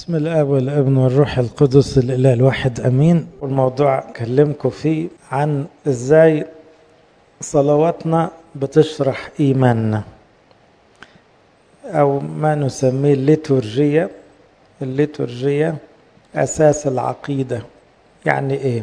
بسم الاب والابن والروح القدس الاله الواحد امين والموضوع كلمكم فيه عن ازاي صلواتنا بتشرح ايماننا او ما نسميه الليتورجيه الليتورجيه اساس العقيده يعني ايه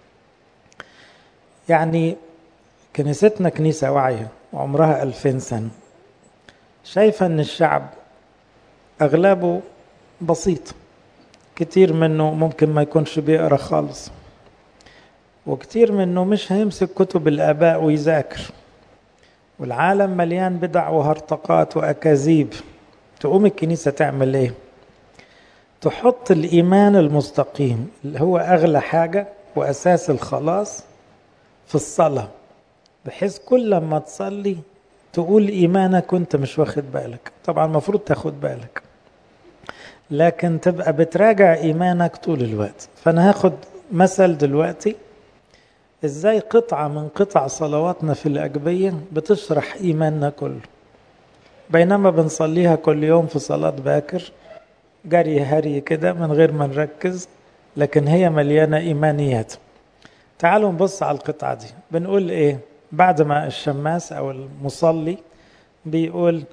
يعني كنيستنا كنيسه واعيه وعمرها ألفين سنه شايفه ان الشعب اغلبه بسيط كتير منه ممكن ما يكونش بيقرا خالص وكتير منه مش هيمسك كتب الاباء ويذاكر والعالم مليان بدع وهرطقات واكاذيب تقوم الكنيسه تعمل ايه تحط الايمان المستقيم اللي هو اغلى حاجه واساس الخلاص في الصلاه بحيث كل ما تصلي تقول ايمانك وانت مش واخد بالك طبعا المفروض تاخد بالك لكن تبقى بتراجع ايمانك طول الوقت فانا هاخد مثل دلوقتي ازاي قطعه من قطع صلواتنا في الاجبيه بتشرح ايماننا كله بينما بنصليها كل يوم في صلاه باكر جري هري كده من غير ما نركز لكن هي مليانه ايمانيات تعالوا نبص على القطعه دي بنقول ايه بعد ما الشماس او المصلي بيقول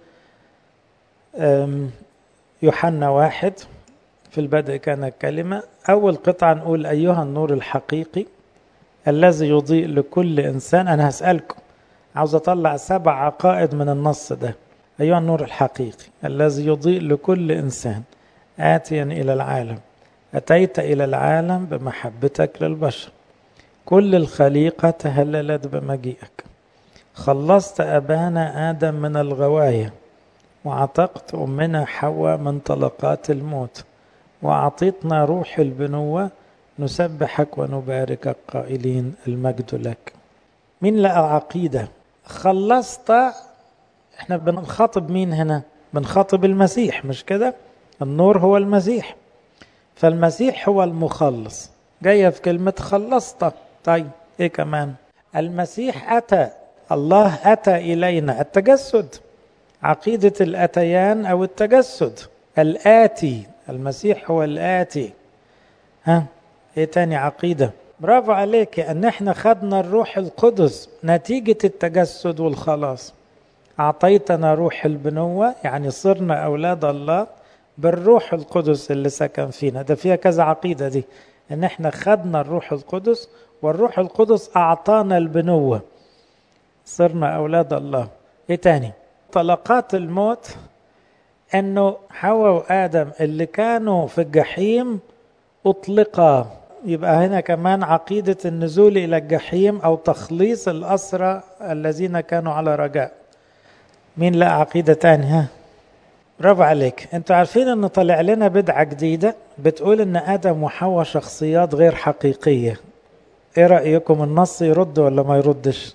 يوحنا واحد في البدء كان الكلمة أول قطعة نقول أيها النور الحقيقي الذي يضيء لكل إنسان أنا هسألكم عاوز أطلع سبع عقائد من النص ده أيها النور الحقيقي الذي يضيء لكل إنسان آتيا إلى العالم أتيت إلى العالم بمحبتك للبشر كل الخليقة تهللت بمجيئك خلصت أبانا آدم من الغواية وعتقت أمنا حواء من طلقات الموت وأعطيتنا روح البنوة نسبحك ونباركك قائلين المجد لك مين لقى عقيدة خلصت احنا بنخاطب مين هنا بنخاطب المسيح مش كده النور هو المسيح فالمسيح هو المخلص جاية في كلمة خلصت طيب ايه كمان المسيح أتى الله أتى إلينا التجسد عقيدة الأتيان أو التجسد الآتي المسيح هو الآتي ها إيه تاني عقيدة برافو عليك أن احنا خدنا الروح القدس نتيجة التجسد والخلاص أعطيتنا روح البنوة يعني صرنا أولاد الله بالروح القدس اللي سكن فينا ده فيها كذا عقيدة دي أن احنا خدنا الروح القدس والروح القدس أعطانا البنوة صرنا أولاد الله إيه تاني طلقات الموت انه حواء وادم اللي كانوا في الجحيم اطلقا يبقى هنا كمان عقيده النزول الى الجحيم او تخليص الاسرى الذين كانوا على رجاء مين لقى عقيده تانية ها برافو عليك انتوا عارفين ان طلع لنا بدعه جديده بتقول ان ادم وحواء شخصيات غير حقيقيه ايه رايكم النص يرد ولا ما يردش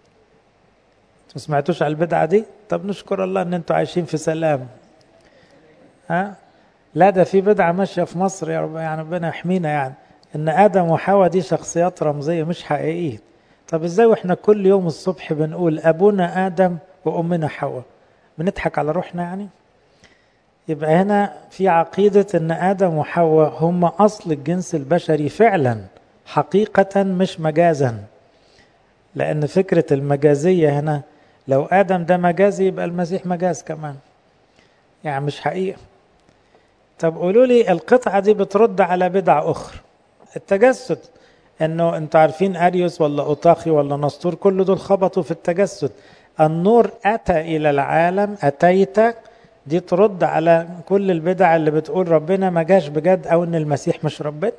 ما سمعتوش على البدعه دي طب نشكر الله ان انتوا عايشين في سلام ها لا ده في بدعه ماشيه في مصر يا رب يعني ربنا يحمينا يعني ان ادم وحواء دي شخصيات رمزيه مش حقيقيه طب ازاي واحنا كل يوم الصبح بنقول ابونا ادم وامنا حواء بنضحك على روحنا يعني يبقى هنا في عقيده ان ادم وحواء هم اصل الجنس البشري فعلا حقيقه مش مجازا لان فكره المجازيه هنا لو ادم ده مجازي يبقى المسيح مجاز كمان يعني مش حقيقه طب قولوا لي القطعه دي بترد على بدع اخرى التجسد انه انتوا عارفين اريوس ولا اوطاخي ولا نسطور كل دول خبطوا في التجسد النور اتى الى العالم اتيت دي ترد على كل البدع اللي بتقول ربنا ما جاش بجد او ان المسيح مش ربنا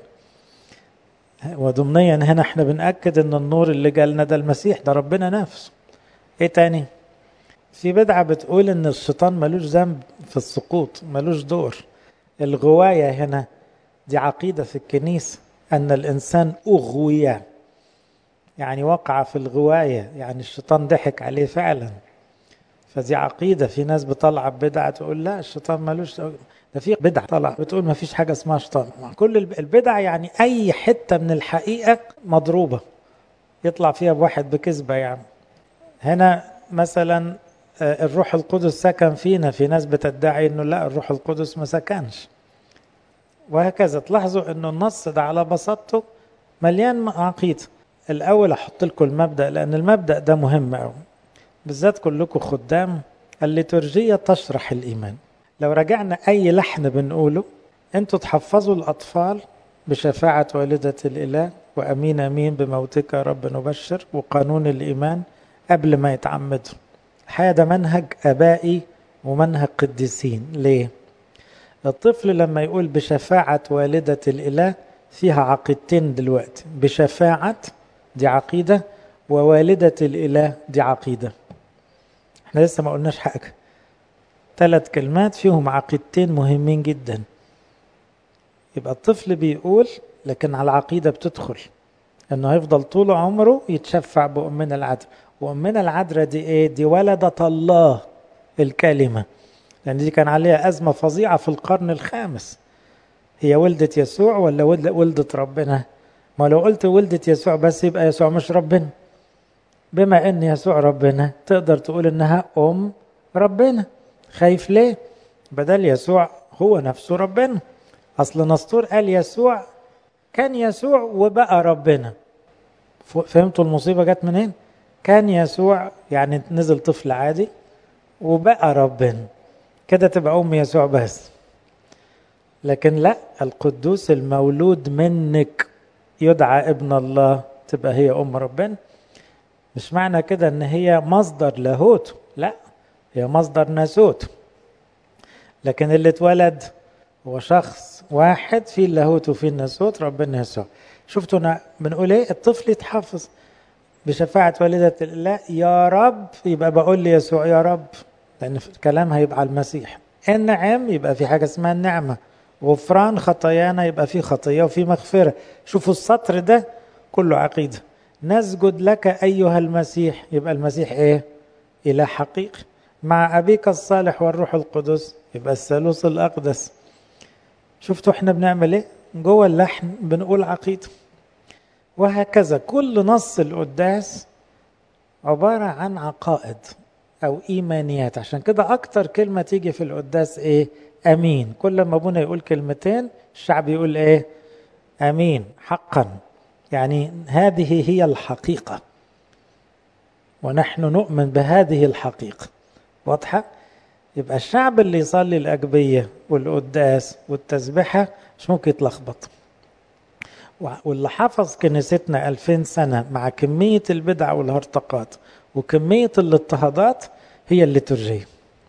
وضمنيا هنا احنا بنأكد ان النور اللي جالنا ده المسيح ده ربنا نفسه ايه تاني في بدعة بتقول ان الشيطان ملوش ذنب في السقوط ملوش دور الغواية هنا دي عقيدة في الكنيسة ان الانسان اغوي يعني وقع في الغواية يعني الشيطان ضحك عليه فعلا فدي عقيدة في ناس بطلع بدعة تقول لا الشيطان ملوش ده في بدعة طلع بتقول ما فيش حاجة اسمها شيطان كل البدع يعني أي حتة من الحقيقة مضروبة يطلع فيها بواحد بكذبة يعني هنا مثلا الروح القدس سكن فينا في ناس بتدعي انه لا الروح القدس ما سكنش وهكذا تلاحظوا أنه النص ده على بساطته مليان عقيدة الأول أحط لكم المبدأ لأن المبدأ ده مهم أوي بالذات كلكم خدام الليتورجية تشرح الإيمان لو رجعنا أي لحن بنقوله أنتوا تحفظوا الأطفال بشفاعة والدة الإله وأمين أمين بموتك يا رب نبشر وقانون الإيمان قبل ما يتعمدوا الحقيقة ده منهج أبائي ومنهج قديسين ليه؟ الطفل لما يقول بشفاعة والدة الإله فيها عقيدتين دلوقتي بشفاعة دي عقيدة ووالدة الإله دي عقيدة احنا لسه ما قلناش حاجة ثلاث كلمات فيهم عقيدتين مهمين جدا يبقى الطفل بيقول لكن على العقيدة بتدخل انه هيفضل طول عمره يتشفع بأمنا العذراء وأمنا العذراء دي ايه دي ولدة الله الكلمة لأن دي كان عليها أزمة فظيعة في القرن الخامس هي ولدة يسوع ولا ولدة ربنا ما لو قلت ولدة يسوع بس يبقى يسوع مش ربنا بما ان يسوع ربنا تقدر تقول انها ام ربنا خايف ليه بدل يسوع هو نفسه ربنا اصل نسطور قال يسوع كان يسوع وبقى ربنا فهمتوا المصيبة جت منين كان يسوع يعني نزل طفل عادي وبقى ربنا كده تبقى ام يسوع بس لكن لا القدوس المولود منك يدعى ابن الله تبقى هي ام ربنا مش معنى كده ان هي مصدر لاهوت لا هي مصدر ناسوت لكن اللي اتولد هو شخص واحد فيه اللاهوت وفيه الناسوت ربنا يسوع شفتوا انا بنقول ايه الطفل يتحفظ بشفاعة والدة الله يا رب يبقى بقول لي يسوع يا رب لأن الكلام هيبقى على المسيح النعم يبقى في حاجة اسمها النعمة غفران خطايانا يبقى في خطية وفي مغفرة شوفوا السطر ده كله عقيدة نسجد لك أيها المسيح يبقى المسيح إيه إله حقيقي مع أبيك الصالح والروح القدس يبقى الثالوث الأقدس شفتوا احنا بنعمل ايه جوه اللحن بنقول عقيدة وهكذا كل نص القداس عبارة عن عقائد أو إيمانيات عشان كده أكتر كلمة تيجي في القداس إيه أمين كل ما أبونا يقول كلمتين الشعب يقول إيه أمين حقا يعني هذه هي الحقيقة ونحن نؤمن بهذه الحقيقة واضحة يبقى الشعب اللي يصلي الأجبية والقداس والتسبحة مش ممكن يتلخبط واللي حفظ كنيستنا ألفين سنة مع كمية البدع والهرطقات وكمية الاضطهادات هي الليتورجية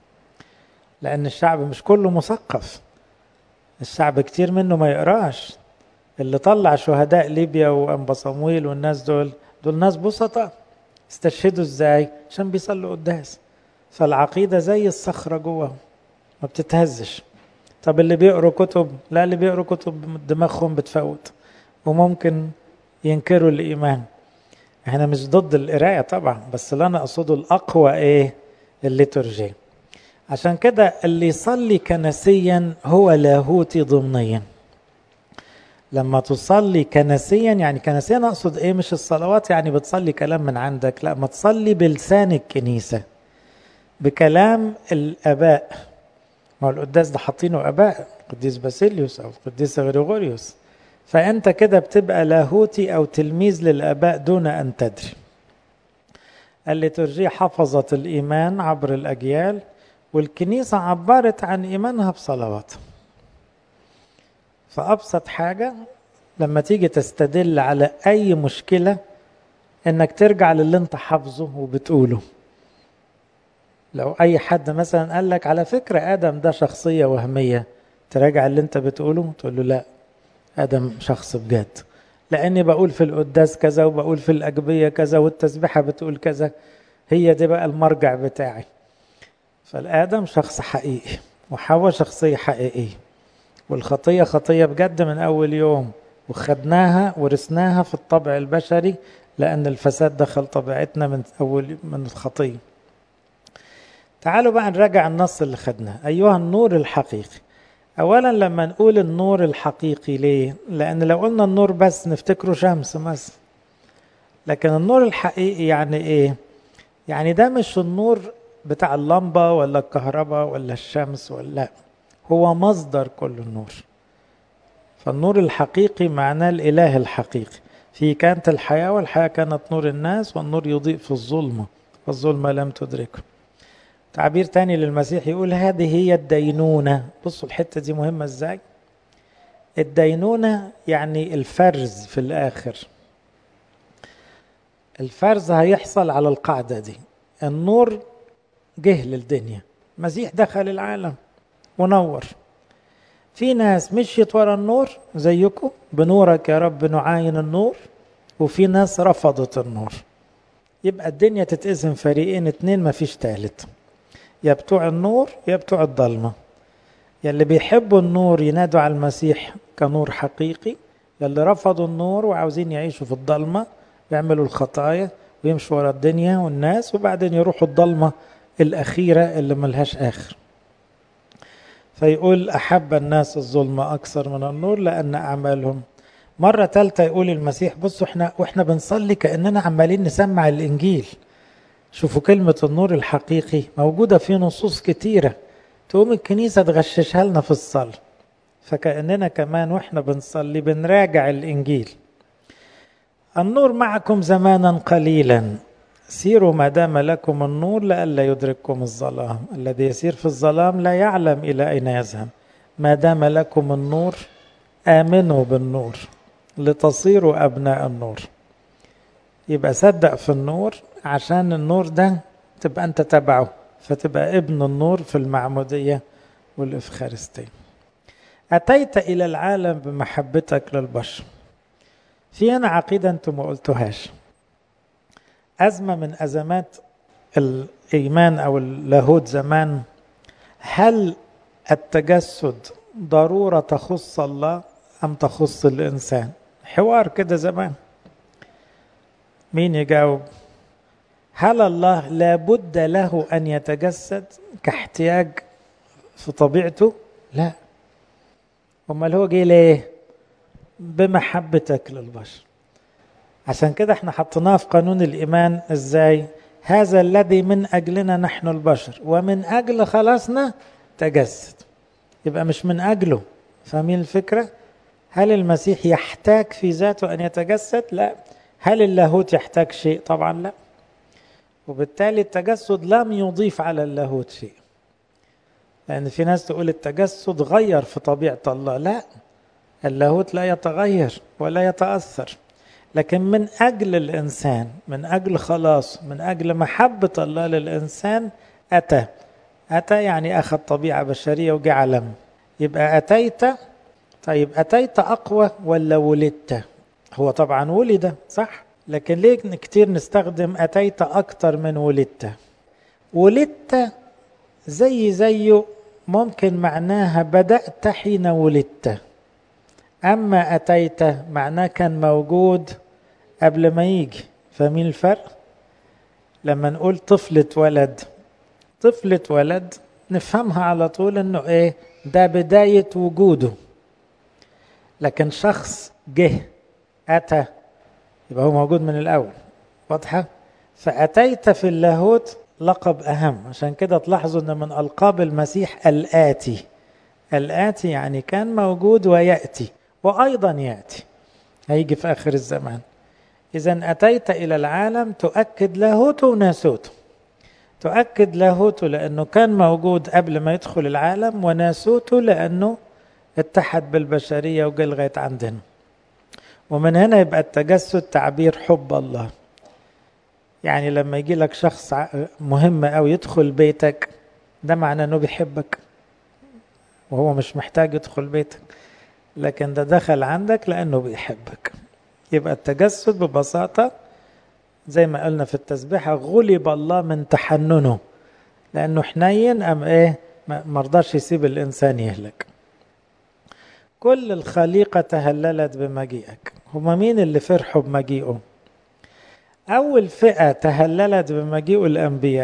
لأن الشعب مش كله مثقف الشعب كتير منه ما يقراش اللي طلع شهداء ليبيا وأنبا صمويل والناس دول دول ناس بسطاء استشهدوا ازاي عشان بيصلوا قداس فالعقيدة زي الصخرة جوه ما بتتهزش طب اللي بيقروا كتب لا اللي بيقروا كتب دماغهم بتفوت وممكن ينكروا الإيمان احنا مش ضد القراية طبعا بس اللي أنا أقصده الأقوى إيه الليتورجي عشان كده اللي يصلي كنسيا هو لاهوتي ضمنيا لما تصلي كنسيا يعني كنسيا أقصد إيه مش الصلوات يعني بتصلي كلام من عندك لا ما تصلي بلسان الكنيسة بكلام الآباء ما هو القداس ده حاطينه آباء القديس باسيليوس أو القديس غريغوريوس فأنت كده بتبقى لاهوتي أو تلميذ للآباء دون أن تدري الليتورجية حفظت الإيمان عبر الأجيال والكنيسة عبرت عن إيمانها بصلوات فأبسط حاجة لما تيجي تستدل على أي مشكلة إنك ترجع للي أنت حافظه وبتقوله لو أي حد مثلا قال لك على فكرة آدم ده شخصية وهمية تراجع اللي أنت بتقوله تقول له لا آدم شخص بجد لأني بقول في القداس كذا وبقول في الأجبية كذا والتسبيحة بتقول كذا هي دي بقى المرجع بتاعي فالآدم شخص حقيقي وحواء شخصية حقيقية والخطية خطية بجد من أول يوم وخدناها ورثناها في الطبع البشري لأن الفساد دخل طبيعتنا من أول من الخطية تعالوا بقى نراجع النص اللي خدناه أيها النور الحقيقي أولا لما نقول النور الحقيقي ليه؟ لأن لو قلنا النور بس نفتكره شمس مثلا لكن النور الحقيقي يعني إيه؟ يعني ده مش النور بتاع اللمبة ولا الكهرباء ولا الشمس ولا هو مصدر كل النور فالنور الحقيقي معناه الإله الحقيقي فيه كانت الحياة والحياة كانت نور الناس والنور يضيء في الظلمة والظلمة لم تدركه تعبير تاني للمسيح يقول هذه هي الدينونة بصوا الحتة دي مهمة ازاي الدينونة يعني الفرز في الآخر الفرز هيحصل على القاعدة دي النور جه للدنيا المسيح دخل العالم ونور في ناس مشيت ورا النور زيكم بنورك يا رب نعاين النور وفي ناس رفضت النور يبقى الدنيا تتقسم فريقين اتنين مفيش تالت يا بتوع النور يا بتوع الضلمة يا اللي بيحبوا النور ينادوا على المسيح كنور حقيقي يا اللي رفضوا النور وعاوزين يعيشوا في الضلمة يعملوا الخطايا ويمشوا ورا الدنيا والناس وبعدين يروحوا الضلمة الأخيرة اللي ملهاش آخر فيقول أحب الناس الظلمة أكثر من النور لأن أعمالهم مرة ثالثة يقول المسيح بصوا احنا واحنا بنصلي كأننا عمالين نسمع الإنجيل شوفوا كلمة النور الحقيقي موجودة في نصوص كتيرة تقوم الكنيسة تغششها لنا في الصلاة فكأننا كمان واحنا بنصلي بنراجع الإنجيل النور معكم زمانا قليلا سيروا ما دام لكم النور لئلا يدرككم الظلام الذي يسير في الظلام لا يعلم إلى أين يذهب ما دام لكم النور آمنوا بالنور لتصيروا أبناء النور يبقى صدق في النور عشان النور ده تبقى أنت تبعه فتبقى ابن النور في المعمودية والإفخارستية أتيت إلى العالم بمحبتك للبشر في هنا عقيدة أنتم ما قلتوهاش أزمة من أزمات الإيمان أو اللاهوت زمان هل التجسد ضرورة تخص الله أم تخص الإنسان حوار كده زمان مين يجاوب هل الله لابد له أن يتجسد كاحتياج في طبيعته لا امال هو جه ليه بمحبتك للبشر عشان كده احنا حطيناه في قانون الايمان ازاي هذا الذي من اجلنا نحن البشر ومن اجل خلاصنا تجسد يبقى مش من اجله فاهمين الفكره هل المسيح يحتاج في ذاته ان يتجسد لا هل اللاهوت يحتاج شيء طبعا لا وبالتالي التجسد لم يضيف على اللاهوت شيء لان في ناس تقول التجسد غير في طبيعه الله لا اللاهوت لا يتغير ولا يتاثر لكن من اجل الانسان من اجل خلاص من اجل محبه الله للانسان اتى اتى يعني اخذ طبيعه بشريه وجعلم يبقى اتيت طيب اتيت اقوى ولا ولدت هو طبعا ولد صح لكن ليه كتير نستخدم اتيت اكتر من ولدت ولدت زي زيه ممكن معناها بدات حين ولدت اما اتيت معناه كان موجود قبل ما يجي فاهمين الفرق لما نقول طفل اتولد طفل اتولد نفهمها على طول انه ايه ده بداية وجوده لكن شخص جه اتى يبقى هو موجود من الاول واضحة فاتيت في اللاهوت لقب اهم عشان كده تلاحظوا ان من القاب المسيح الاتي الاتي يعني كان موجود وياتي وايضا ياتي هيجي في اخر الزمان اذا اتيت الى العالم تؤكد لاهوته وناسوته تؤكد لاهوته لانه كان موجود قبل ما يدخل العالم وناسوته لانه اتحد بالبشريه وجه لغايه عندنا ومن هنا يبقى التجسد تعبير حب الله يعني لما يجي لك شخص مهم او يدخل بيتك ده معناه انه بيحبك وهو مش محتاج يدخل بيتك لكن ده دخل عندك لانه بيحبك يبقى التجسد ببساطة زي ما قلنا في التسبيحة غلب الله من تحننه لأنه حنين أم إيه مرضاش يسيب الإنسان يهلك كل الخليقة تهللت بمجيئك هما مين اللي فرحوا بمجيئه أول فئة تهللت بمجيئه الأنبياء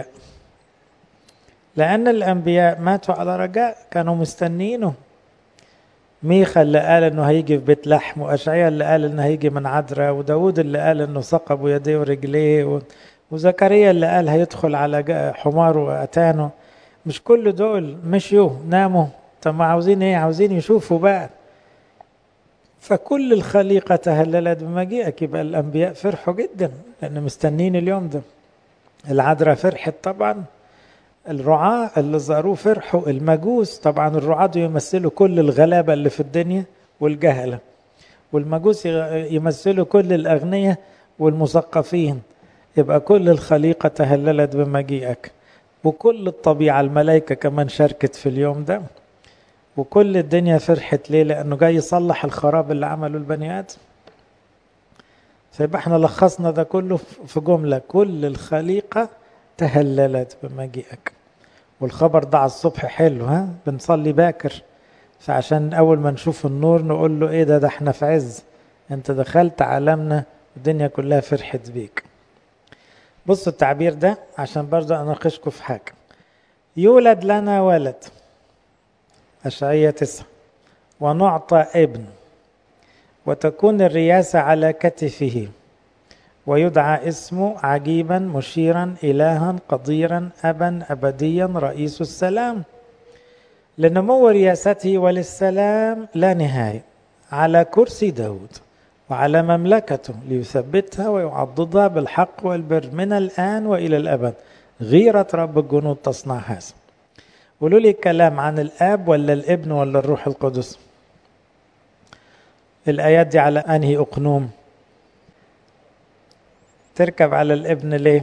لأن الأنبياء ماتوا على رجاء كانوا مستنينه ميخا اللي قال انه هيجي في بيت لحم واشعيا اللي قال انه هيجي من عذراء وداود اللي قال انه ثقب يديه ورجليه و... وزكريا اللي قال هيدخل على حمار واتانه مش كل دول مشيوا ناموا طب ما عاوزين ايه عاوزين يشوفوا بقى فكل الخليقة تهللت بمجيئك يبقى الأنبياء فرحوا جدا لأن مستنين اليوم ده العذراء فرحت طبعا الرعاة اللي زاروه فرحوا المجوس طبعا الرعاة يمثلوا كل الغلابة اللي في الدنيا والجهلة والمجوس يمثلوا كل الأغنياء والمثقفين يبقى كل الخليقة تهللت بمجيئك وكل الطبيعة الملائكة كمان شاركت في اليوم ده وكل الدنيا فرحت ليه لأنه جاي يصلح الخراب اللي عمله البني آدم فيبقى احنا لخصنا ده كله في جملة كل الخليقة تهللت بمجيئك والخبر ده على الصبح حلو ها بنصلي باكر فعشان أول ما نشوف النور نقول له إيه ده ده احنا في عز أنت دخلت عالمنا الدنيا كلها فرحت بيك بصوا التعبير ده عشان برضه أناقشكم في حاجة يولد لنا ولد أشعية تسعة ونعطى ابن وتكون الرياسة على كتفه ويدعى اسمه عجيبا مشيرا إلها قديرا أبا أبديا رئيس السلام لنمو رياسته وللسلام لا نهاية على كرسي داود وعلى مملكته ليثبتها ويعضدها بالحق والبر من الآن وإلى الأبد غيرة رب الجنود تصنع هذا قولوا لي كلام عن الآب ولا الابن ولا الروح القدس الآيات دي على أنهي أقنوم تركب على الابن ليه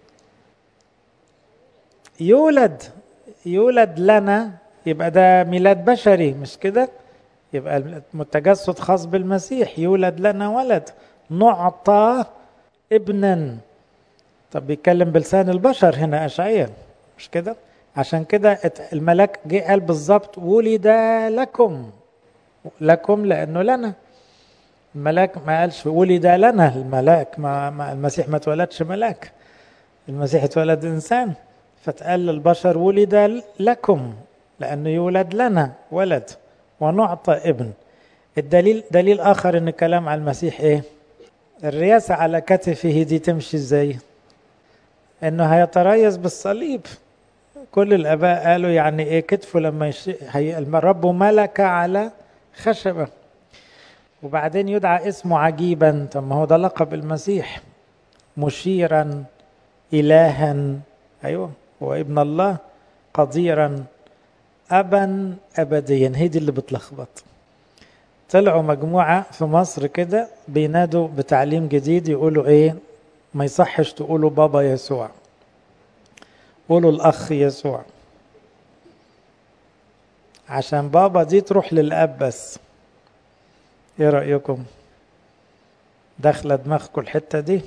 يولد يولد لنا يبقى ده ميلاد بشري مش كده يبقى التجسد خاص بالمسيح يولد لنا ولد نعطى ابنا طب بيتكلم بلسان البشر هنا اشعياء مش كده عشان كده الملاك جه قال بالظبط ولد لكم لكم لانه لنا الملاك ما قالش ولد لنا الملاك ما, ما المسيح ما اتولدش ملاك المسيح اتولد انسان فتقال للبشر ولد لكم لانه يولد لنا ولد ونعطى ابن الدليل دليل اخر ان الكلام على المسيح ايه الرياسه على كتفه دي تمشي ازاي انه هيتريث بالصليب كل الاباء قالوا يعني ايه كتفه لما يش... هي... الرب ملك على خشبه وبعدين يدعى اسمه عجيبا طب ما هو ده لقب المسيح مشيرا الها ايوه هو ابن الله قديرا ابا ابديا هي دي اللي بتلخبط طلعوا مجموعه في مصر كده بينادوا بتعليم جديد يقولوا ايه ما يصحش تقولوا بابا يسوع قولوا الاخ يسوع عشان بابا دي تروح للاب بس ايه رايكم داخله دماغكم الحته دي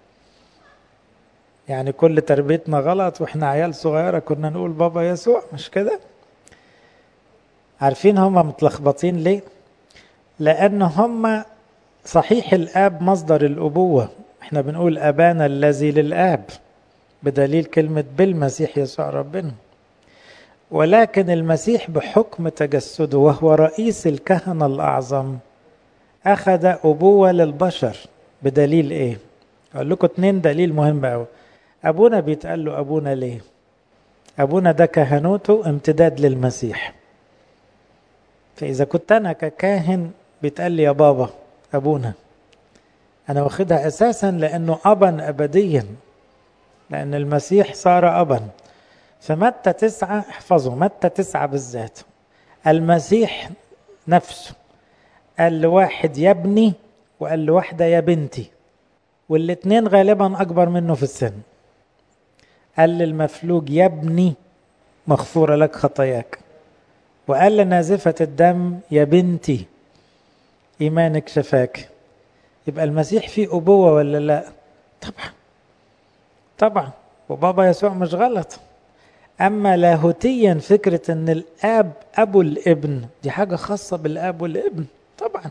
يعني كل تربيتنا غلط واحنا عيال صغيره كنا نقول بابا يسوع مش كده عارفين هم متلخبطين ليه لان هم صحيح الاب مصدر الابوه احنا بنقول ابانا الذي للاب بدليل كلمه بالمسيح يسوع ربنا ولكن المسيح بحكم تجسده وهو رئيس الكهنه الاعظم اخذ ابوه للبشر بدليل ايه اقول لكم اتنين دليل مهم قوي ابونا بيتقال له ابونا ليه ابونا ده كهنوته امتداد للمسيح فاذا كنت انا ككاهن بيتقال لي يا بابا ابونا انا واخدها اساسا لانه ابا ابديا لان المسيح صار ابا فمتى تسعة احفظوا متى تسعة بالذات المسيح نفسه قال لواحد يا ابني وقال لواحدة يا بنتي والاتنين غالبا أكبر منه في السن قال للمفلوج يا ابني مغفورة لك خطاياك وقال لنازفة الدم يا بنتي إيمانك شفاك يبقى المسيح فيه أبوة ولا لا طبعا طبعا وبابا يسوع مش غلط أما لاهوتيا فكرة أن الآب أبو الابن دي حاجة خاصة بالآب والابن طبعا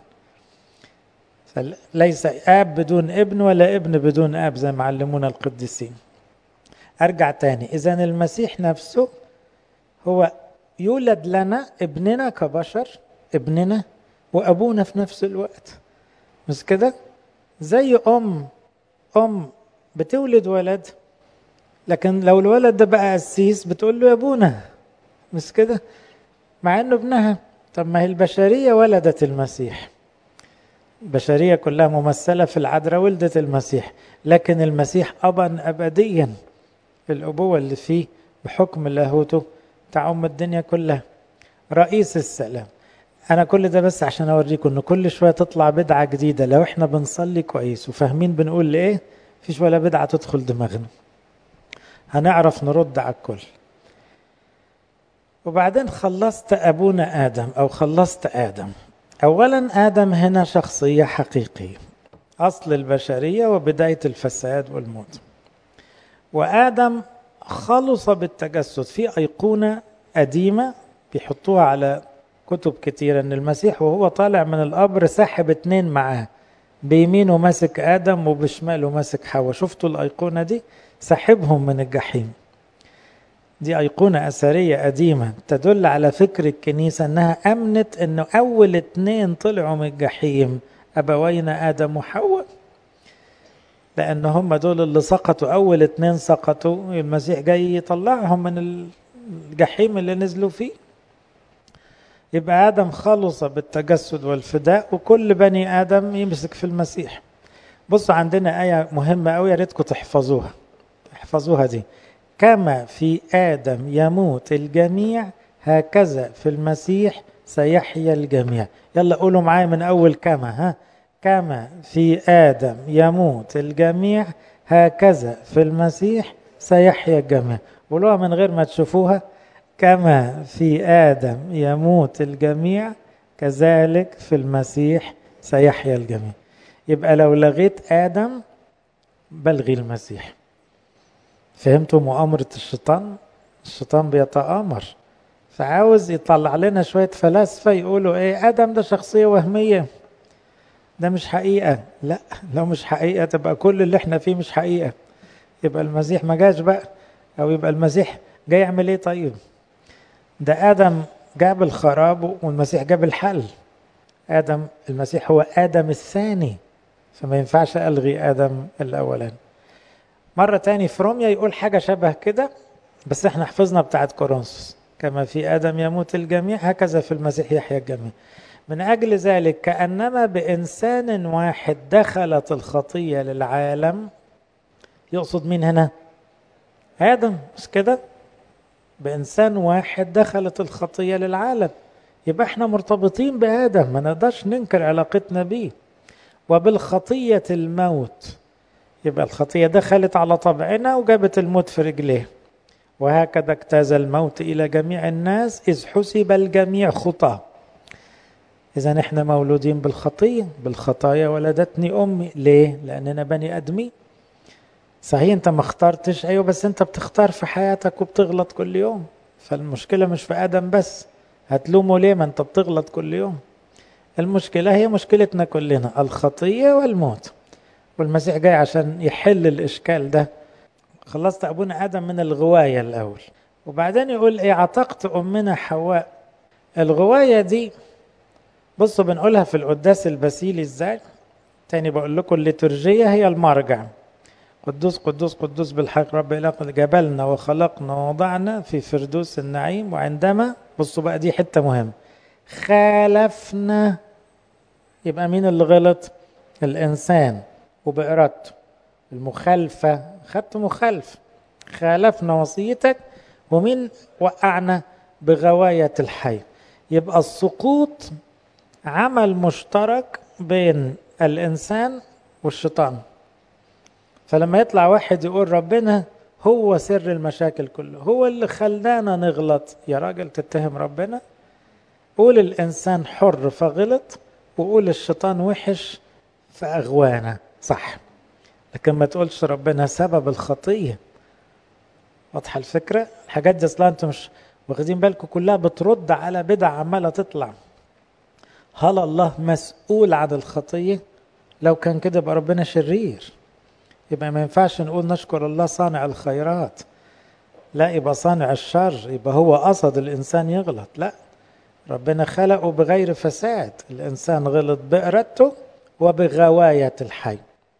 فليس آب بدون ابن ولا ابن بدون آب زي ما علمونا القديسين أرجع تاني إذا المسيح نفسه هو يولد لنا ابننا كبشر ابننا وأبونا في نفس الوقت مش كده زي أم أم بتولد ولد لكن لو الولد ده بقى قسيس بتقول له يا ابونا مش كده مع انه ابنها طب ما هي البشريه ولدت المسيح البشرية كلها ممثلة في العذراء ولدة المسيح لكن المسيح أبا أبديا الأبوة اللي فيه بحكم لاهوته تعم الدنيا كلها رئيس السلام أنا كل ده بس عشان أوريكم إن كل شوية تطلع بدعة جديدة لو إحنا بنصلي كويس وفاهمين بنقول لإيه فيش ولا بدعة تدخل دماغنا هنعرف نرد على الكل وبعدين خلصت أبونا آدم أو خلصت آدم أولا آدم هنا شخصية حقيقية أصل البشرية وبداية الفساد والموت وآدم خلص بالتجسد في أيقونة قديمة بيحطوها على كتب كتيرة ان المسيح وهو طالع من القبر ساحب اتنين معاه بيمينه ماسك ادم وبشماله ماسك حواء شفتوا الايقونه دي ساحبهم من الجحيم دي ايقونه اثريه قديمه تدل على فكر الكنيسه انها امنت انه اول اتنين طلعوا من الجحيم ابوينا ادم وحواء لان هم دول اللي سقطوا اول اتنين سقطوا المسيح جاي يطلعهم من الجحيم اللي نزلوا فيه يبقى آدم خلص بالتجسد والفداء وكل بني آدم يمسك في المسيح بصوا عندنا آية مهمة أوي يا ريتكم تحفظوها احفظوها دي كما في آدم يموت الجميع هكذا في المسيح سيحيا الجميع يلا قولوا معايا من أول كما ها كما في آدم يموت الجميع هكذا في المسيح سيحيا الجميع قولوها من غير ما تشوفوها كما في آدم يموت الجميع كذلك في المسيح سيحيا الجميع يبقى لو لغيت آدم بلغي المسيح فهمتوا مؤامرة الشيطان الشيطان بيتآمر فعاوز يطلع لنا شوية فلاسفة يقولوا ايه آدم ده شخصية وهمية ده مش حقيقة لا لو مش حقيقة تبقى كل اللي احنا فيه مش حقيقة يبقى المسيح ما جاش بقى او يبقى المسيح جاي يعمل ايه طيب ده آدم جاب الخراب والمسيح جاب الحل آدم المسيح هو آدم الثاني فما ينفعش ألغي آدم الأولاني مرة تاني في روميا يقول حاجة شبه كده بس احنا حفظنا بتاعت كورنثوس كما في آدم يموت الجميع هكذا في المسيح يحيا الجميع من أجل ذلك كأنما بإنسان واحد دخلت الخطية للعالم يقصد مين هنا آدم مش كده بإنسان واحد دخلت الخطية للعالم يبقى احنا مرتبطين بآدم ما نقدرش ننكر علاقتنا بيه وبالخطية الموت يبقى الخطية دخلت على طبعنا وجابت الموت في رجليه وهكذا اجتاز الموت إلى جميع الناس إذ حسب الجميع خطاه إذا احنا مولودين بالخطية بالخطايا ولدتني أمي ليه؟ لأننا بني آدمين صحيح انت ما اخترتش ايوه بس انت بتختار في حياتك وبتغلط كل يوم فالمشكلة مش في آدم بس هتلومه ليه ما انت بتغلط كل يوم المشكلة هي مشكلتنا كلنا الخطية والموت والمسيح جاي عشان يحل الإشكال ده خلصت أبونا آدم من الغواية الأول وبعدين يقول إيه عتقت أمنا حواء الغواية دي بصوا بنقولها في القداس البسيلي إزاي تاني بقول لكم الليتورجية هي المرجع قدوس قدوس قدوس بالحق رب إله جبلنا وخلقنا ووضعنا في فردوس النعيم وعندما بصوا بقى دي حتة مهمة خالفنا يبقى مين اللي غلط الإنسان وبإرادته المخالفة خدت مخالف خالفنا وصيتك ومين وقعنا بغواية الحي يبقى السقوط عمل مشترك بين الإنسان والشيطان فلما يطلع واحد يقول ربنا هو سر المشاكل كله هو اللي خلانا نغلط يا راجل تتهم ربنا قول الإنسان حر فغلط وقول الشيطان وحش فأغوانا صح لكن ما تقولش ربنا سبب الخطية واضحة الفكرة الحاجات دي أصلا أنتم مش واخدين بالكم كلها بترد على بدع عمالة تطلع هل الله مسؤول عن الخطية لو كان كده يبقى ربنا شرير يبقى ما ينفعش نقول نشكر الله صانع الخيرات لا يبقى صانع الشر يبقى هو قصد الإنسان يغلط لا ربنا خلقه بغير فساد الإنسان غلط بإرادته وبغواية الحي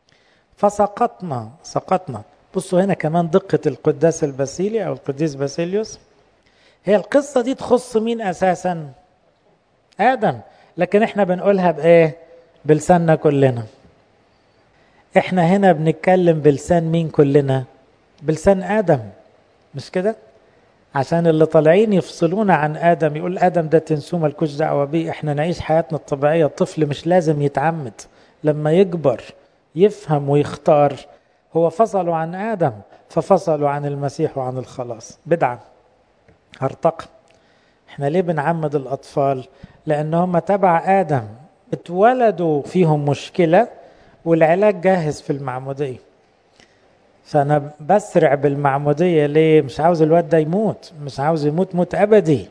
فسقطنا سقطنا بصوا هنا كمان دقة القداس الباسيلي أو القديس باسيليوس هي القصة دي تخص مين أساسا آدم لكن احنا بنقولها بإيه بلساننا كلنا احنا هنا بنتكلم بلسان مين كلنا بلسان ادم مش كده عشان اللي طالعين يفصلونا عن ادم يقول ادم ده تنسوه ملكوش دعوه بيه احنا نعيش حياتنا الطبيعيه الطفل مش لازم يتعمد لما يكبر يفهم ويختار هو فصلوا عن ادم ففصلوا عن المسيح وعن الخلاص بدعه هرطقه احنا ليه بنعمد الاطفال لان هم تبع ادم اتولدوا فيهم مشكله والعلاج جاهز في المعموديه فانا بسرع بالمعموديه ليه مش عاوز الواد ده يموت مش عاوز يموت موت ابدي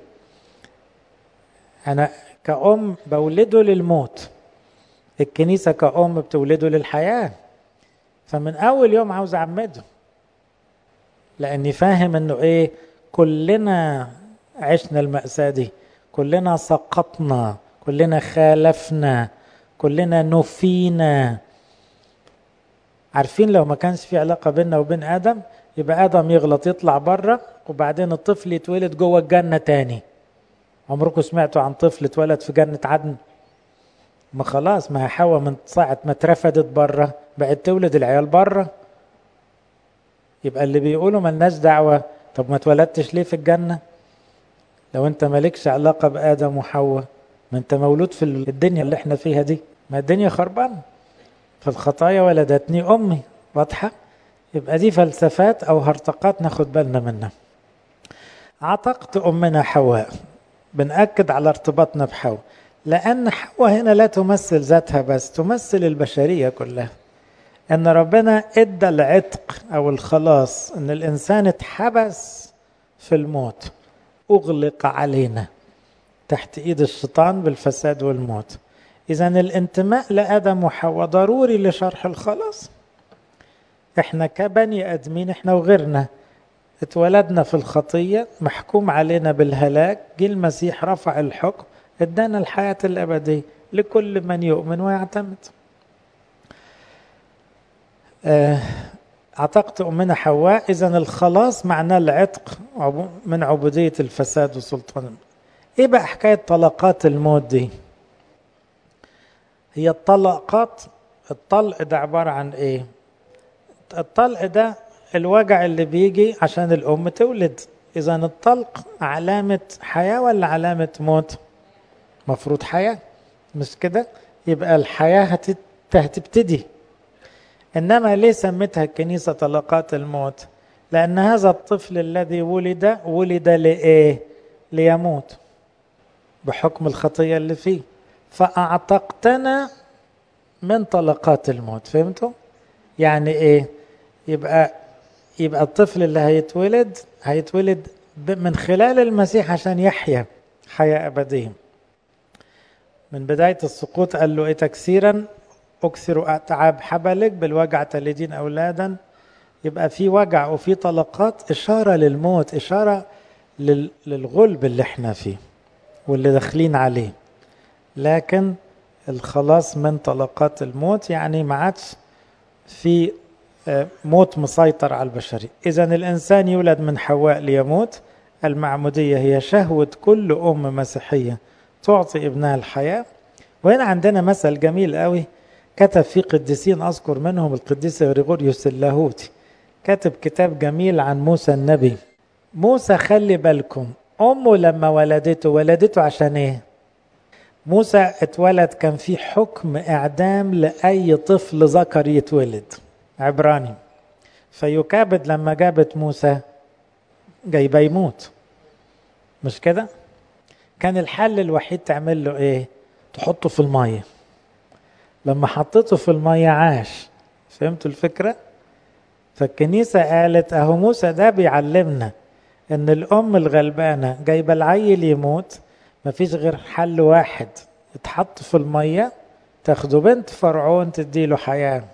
انا كأم بولده للموت الكنيسه كأم بتولده للحياه فمن اول يوم عاوز اعمده لاني فاهم انه ايه كلنا عشنا المأساة دي كلنا سقطنا كلنا خالفنا كلنا نفينا عارفين لو ما كانش في علاقة بيننا وبين آدم يبقى آدم يغلط يطلع بره وبعدين الطفل يتولد جوه الجنة تاني عمركم سمعتوا عن طفل اتولد في جنة عدن ما خلاص ما حواء من ساعة ما اترفدت بره بقت تولد العيال بره يبقى اللي بيقولوا ملناش دعوة طب ما اتولدتش ليه في الجنة لو انت مالكش علاقة بآدم وحواء ما انت مولود في الدنيا اللي احنا فيها دي ما الدنيا خربانة فالخطايا ولدتني أمي واضحة يبقى دي فلسفات أو هرطقات ناخد بالنا منها عتقت أمنا حواء بنأكد على ارتباطنا بحواء لأن حواء هنا لا تمثل ذاتها بس تمثل البشرية كلها أن ربنا إدى العتق أو الخلاص أن الإنسان اتحبس في الموت أغلق علينا تحت إيد الشيطان بالفساد والموت إذا الانتماء لآدم وحواء ضروري لشرح الخلاص إحنا كبني آدمين إحنا وغيرنا اتولدنا في الخطية محكوم علينا بالهلاك جه المسيح رفع الحكم ادانا الحياة الأبدية لكل من يؤمن ويعتمد اعتقت أمنا حواء إذا الخلاص معناه العتق من عبودية الفساد وسلطان إيه بقى حكاية طلقات الموت دي هي الطلقات الطلق ده عبارة عن إيه الطلق ده الوجع اللي بيجي عشان الأم تولد إذا الطلق علامة حياة ولا علامة موت مفروض حياة مش كده يبقى الحياة هتبتدي إنما ليه سمتها الكنيسة طلقات الموت لأن هذا الطفل الذي ولد ولد لإيه ليموت بحكم الخطية اللي فيه فأعتقتنا من طلقات الموت فهمتوا يعني إيه يبقى يبقى الطفل اللي هيتولد هيتولد من خلال المسيح عشان يحيا حياة أبدية من بداية السقوط قال له إيه تكسيرا أكثر أتعاب حبلك بالوجع تلدين أولادا يبقى في وجع وفي طلقات إشارة للموت إشارة للغلب اللي احنا فيه واللي داخلين عليه لكن الخلاص من طلقات الموت يعني ما عادش في موت مسيطر على البشرية إذا الإنسان يولد من حواء ليموت المعمودية هي شهوة كل أم مسيحية تعطي ابنها الحياة وهنا عندنا مثل جميل قوي كتب فيه قديسين أذكر منهم القديس غريغوريوس اللاهوتي كتب كتاب جميل عن موسى النبي موسى خلي بالكم أمه لما ولدته ولدته عشان إيه موسى اتولد كان في حكم إعدام لأي طفل ذكر يتولد عبراني فيكابد لما جابت موسى جايبه يموت مش كده كان الحل الوحيد تعمل له ايه تحطه في الميه لما حطيته في الميه عاش فهمتوا الفكره فالكنيسه قالت اهو موسى ده بيعلمنا ان الام الغلبانه جايبه العيل يموت مفيش غير حل واحد اتحط في الميه تاخده بنت فرعون تديله حياه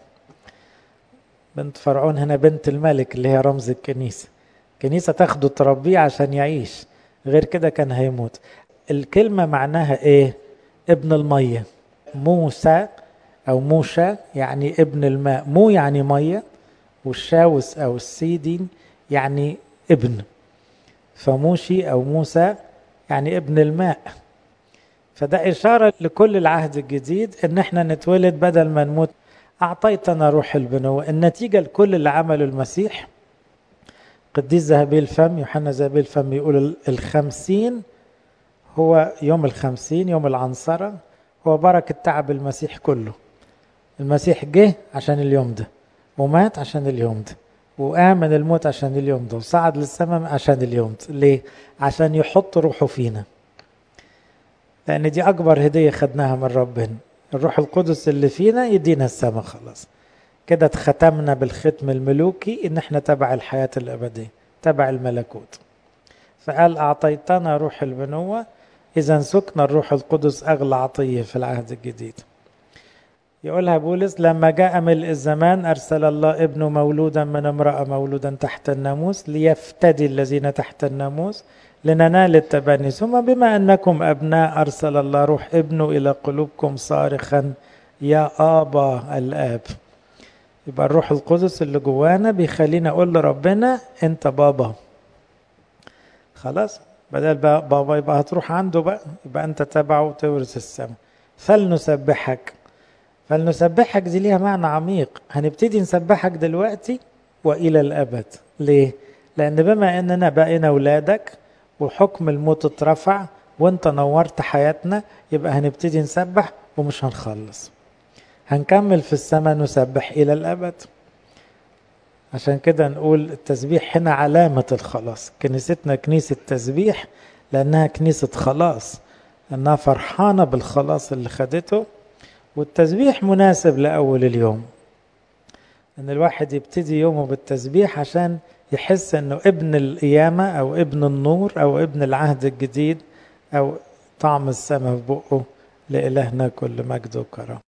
بنت فرعون هنا بنت الملك اللي هي رمز الكنيسة الكنيسة تاخده تربيه عشان يعيش غير كده كان هيموت الكلمة معناها ايه ابن المية موسى او موشى يعني ابن الماء مو يعني مية والشاوس او السيدين يعني ابن فموشي او موسى يعني ابن الماء فده إشارة لكل العهد الجديد إن احنا نتولد بدل ما نموت أعطيتنا روح البنوة النتيجة لكل اللي عمله المسيح قديس ذهبي الفم يوحنا ذهبي الفم يقول الخمسين هو يوم الخمسين يوم العنصرة هو بركة تعب المسيح كله المسيح جه عشان اليوم ده ومات عشان اليوم ده وقام من الموت عشان اليوم ده وصعد للسماء عشان اليوم ده ليه؟ عشان يحط روحه فينا لأن دي أكبر هدية خدناها من ربنا الروح القدس اللي فينا يدينا السماء خلاص كده اتختمنا بالختم الملوكي ان احنا تبع الحياة الأبدية تبع الملكوت فقال أعطيتنا روح البنوة إذا سكن الروح القدس أغلى عطية في العهد الجديد يقولها بولس لما جاء ملء الزمان أرسل الله ابنه مولودا من امرأة مولودا تحت الناموس ليفتدي الذين تحت الناموس لننال التبني ثم بما أنكم أبناء أرسل الله روح ابنه إلى قلوبكم صارخا يا آبا الآب يبقى الروح القدس اللي جوانا بيخلينا أقول لربنا أنت بابا خلاص بدل بابا يبقى هتروح عنده بقى يبقى أنت تبعه وتورث السماء فلنسبحك فلنسبحك دي ليها معنى عميق هنبتدي نسبحك دلوقتي وإلى الأبد ليه؟ لأن بما أننا بقينا أولادك وحكم الموت اترفع وانت نورت حياتنا يبقى هنبتدي نسبح ومش هنخلص هنكمل في السماء نسبح إلى الأبد عشان كده نقول التسبيح هنا علامة الخلاص كنيستنا كنيسة تسبيح لأنها كنيسة خلاص أنها فرحانة بالخلاص اللي خدته والتسبيح مناسب لأول اليوم أن الواحد يبتدي يومه بالتسبيح عشان يحس أنه ابن القيامة أو ابن النور أو ابن العهد الجديد أو طعم السماء في بقه لإلهنا كل مجد وكرم